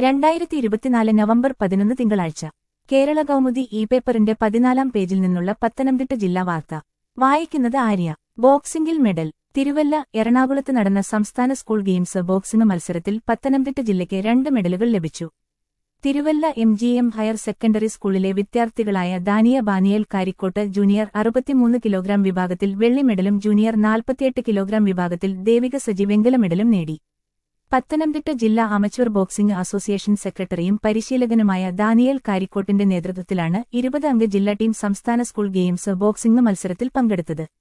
രണ്ടായിരത്തി ഇരുപത്തിനാല് നവംബർ പതിനൊന്ന് തിങ്കളാഴ്ച കേരള കൗമുദി ഇ പേപ്പറിന്റെ പതിനാലാം പേജിൽ നിന്നുള്ള പത്തനംതിട്ട ജില്ലാ വാർത്ത വായിക്കുന്നത് ആര്യ ബോക്സിംഗിൽ മെഡൽ തിരുവല്ല എറണാകുളത്ത് നടന്ന സംസ്ഥാന സ്കൂൾ ഗെയിംസ് ബോക്സിംഗ് മത്സരത്തിൽ പത്തനംതിട്ട ജില്ലയ്ക്ക് രണ്ട് മെഡലുകൾ ലഭിച്ചു Thiruvalla M G M higher secondary സ്കൂളിലെ വിദ്യാർത്ഥികളായ ദാനിയ ബാനിയൽ കാരിക്കോട്ട് ജൂനിയർ അറുപത്തിമൂന്ന് കിലോഗ്രാം വിഭാഗത്തിൽ വെള്ളി മെഡലും ജൂനിയർ നാൽപ്പത്തിയെട്ട് കിലോഗ്രാം വിഭാഗത്തിൽ ദേവിക സജി വെങ്കല മെഡലും നേടി പത്തനംതിട്ട ജില്ലാ അമച്വർ ബോക്സിംഗ് അസോസിയേഷൻ സെക്രട്ടറിയും പരിശീലകനുമായ ദാനിയേൽ കാരിക്കോട്ടിന്റെ നേതൃത്വത്തിലാണ് ഇരുപത് അംഗ ജില്ലാ ടീം സംസ്ഥാന സ്കൂൾ ഗെയിംസ് ബോക്സിംഗ് മത്സരത്തിൽ പങ്കെടുത്തത്